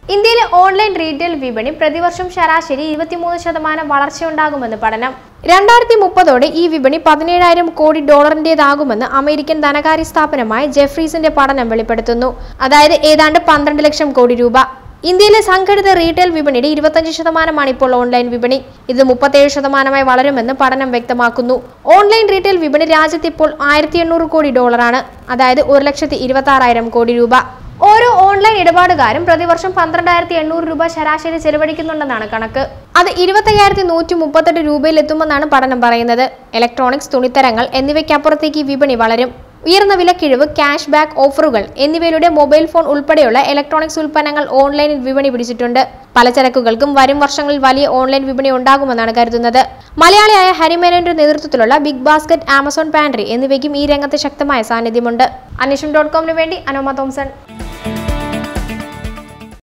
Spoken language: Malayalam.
ഇന്ത്യയിലെ ഓൺലൈൻ റീറ്റെയിൽ വിപണി പ്രതിവർഷം ശരാശരി ഇരുപത്തിമൂന്ന് ശതമാനം വളർച്ചയുണ്ടാകുമെന്ന് പഠനം രണ്ടായിരത്തി മുപ്പതോടെ ഈ വിപണി പതിനേഴായിരം കോടി ഡോളറിന്റേതാകുമെന്ന് അമേരിക്കൻ ധനകാര്യ സ്ഥാപനമായ ജെഫ്രീസിന്റെ പഠനം വെളിപ്പെടുത്തുന്നു അതായത് ഏതാണ്ട് പന്ത്രണ്ട് ലക്ഷം കോടി രൂപ ഇന്ത്യയിലെ സംഘടിത റീറ്റെയിൽ വിപണിയുടെ ഇരുപത്തഞ്ച് ശതമാനമാണ് ഇപ്പോൾ ഓൺലൈൻ വിപണി ഇത് മുപ്പത്തേഴ് ശതമാനമായി വളരുമെന്ന് പഠനം വ്യക്തമാക്കുന്നു ഓൺലൈൻ റീറ്റെയിൽ വിപണി രാജ്യത്ത് ഇപ്പോൾ ആയിരത്തി എണ്ണൂറ് കോടി ഡോളറാണ് അതായത് ഒരു ലക്ഷത്തി ഇരുപത്തി ആറായിരം കോടി രൂപ ഓരോ ഓൺലൈൻ ഇടപാടുകാരും പ്രതിവർഷം പന്ത്രണ്ടായിരത്തി എണ്ണൂറ് രൂപ ശരാശരി ചെലവഴിക്കുന്നുണ്ടെന്നാണ് കണക്ക് അത് ഇരുപത്തയ്യായിരത്തി നൂറ്റി മുപ്പത്തെട്ട് രൂപയിൽ എത്തുമെന്നാണ് പഠനം പറയുന്നത് ഇലക്ട്രോണിക്സ് തുണിത്തരങ്ങൾ എന്നിവയ്ക്കപ്പുറത്തേക്ക് ഈ വിപണി വളരും ഉയർന്ന വിലക്കിഴിവ് ക്യാഷ് ബാക്ക് ഓഫറുകൾ എന്നിവയിലൂടെ മൊബൈൽ ഫോൺ ഉൾപ്പെടെയുള്ള ഇലക്ട്രോണിക്സ് ഉൽപ്പന്നങ്ങൾ ഓൺലൈനിൽ വിപണി പിടിച്ചിട്ടുണ്ട് പലചരക്കുകൾക്കും വരും വർഷങ്ങളിൽ വലിയ ഓൺലൈൻ വിപണി ഉണ്ടാകുമെന്നാണ് കരുതുന്നത് മലയാളിയായ ഹരിമേനന്റെ നേതൃത്വത്തിലുള്ള ബിഗ് ബാസ്ക്കറ്റ് ആമസോൺ പാൻട്രി എന്നിവയ്ക്കും ഈ രംഗത്ത് ശക്തമായ സാന്നിധ്യമുണ്ട് അന്വേഷണം ഡോട്ട് കോമിന് വേണ്ടി അനോമ തോംസൺ